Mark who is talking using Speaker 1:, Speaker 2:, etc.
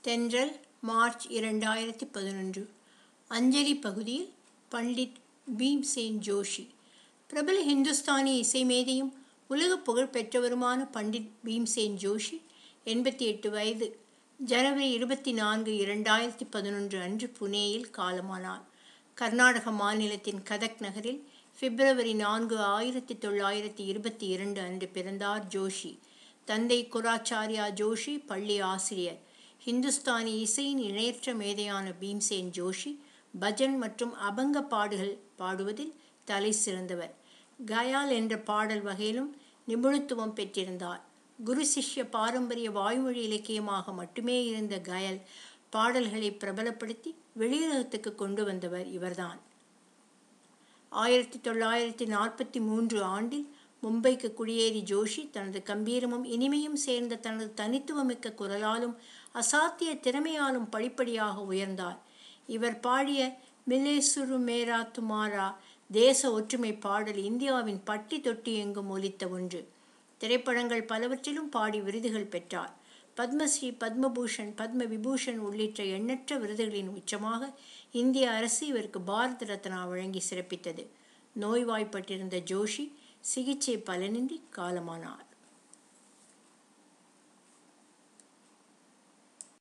Speaker 1: தென்றல் மார்ச் இரண்டாயிரத்தி பதினொன்று அஞ்சலி பகுதியில் பண்டிட் பீம்சேன் ஜோஷி பிரபல ஹிந்துஸ்தானி இசை மேதையும் உலக புகழ் பெற்றவருமான பண்டிட் பீம்சேன் ஜோஷி எண்பத்தி எட்டு வயது ஜனவரி இருபத்தி நான்கு இரண்டாயிரத்தி பதினொன்று அன்று புனேயில் காலமானார் கர்நாடக மாநிலத்தின் கதக் நகரில் பிப்ரவரி நான்கு ஆயிரத்தி தொள்ளாயிரத்தி இருபத்தி இரண்டு அன்று பிறந்தார் ஜோஷி தந்தை குராச்சாரியா ஜோஷி பள்ளி ஆசிரியர் ஹிந்துஸ்தானி இசையின் இணையற்ற மேதையான பீம்சேன் ஜோஷி பஜன் மற்றும் அபங்க பாடுகள் பாடுவதில் தலை சிறந்தவர் கயால் என்ற பாடல் வகையிலும் நிபுணத்துவம் பெற்றிருந்தார் குரு சிஷ்ய பாரம்பரிய வாய்மொழி இலக்கியமாக மட்டுமே இருந்த கயல் பாடல்களை பிரபலப்படுத்தி வெளியுலகத்துக்கு கொண்டு வந்தவர் இவர்தான் ஆயிரத்தி தொள்ளாயிரத்தி நாற்பத்தி மூன்று ஆண்டில் மும்பைக்கு குடியேறி ஜோஷி தனது கம்பீரமும் இனிமையும் சேர்ந்த தனது தனித்துவமிக்க குரலாலும் அசாத்திய திறமையாலும் படிப்படியாக உயர்ந்தார் இவர் பாடிய மிலேசுரு மேரா துமாரா தேச ஒற்றுமை பாடல் இந்தியாவின் பட்டி தொட்டி எங்கும் ஒலித்த ஒன்று திரைப்படங்கள் பலவற்றிலும் பாடி விருதுகள் பெற்றார் பத்மஸ்ரீ பத்மபூஷன் பத்ம விபூஷன் உள்ளிட்ட எண்ணற்ற விருதுகளின் உச்சமாக இந்திய அரசு இவருக்கு பாரத ரத்னா வழங்கி சிறப்பித்தது நோய்வாய்ப்பட்டிருந்த ஜோஷி சிகிச்சை பலனின்றி காலமானார்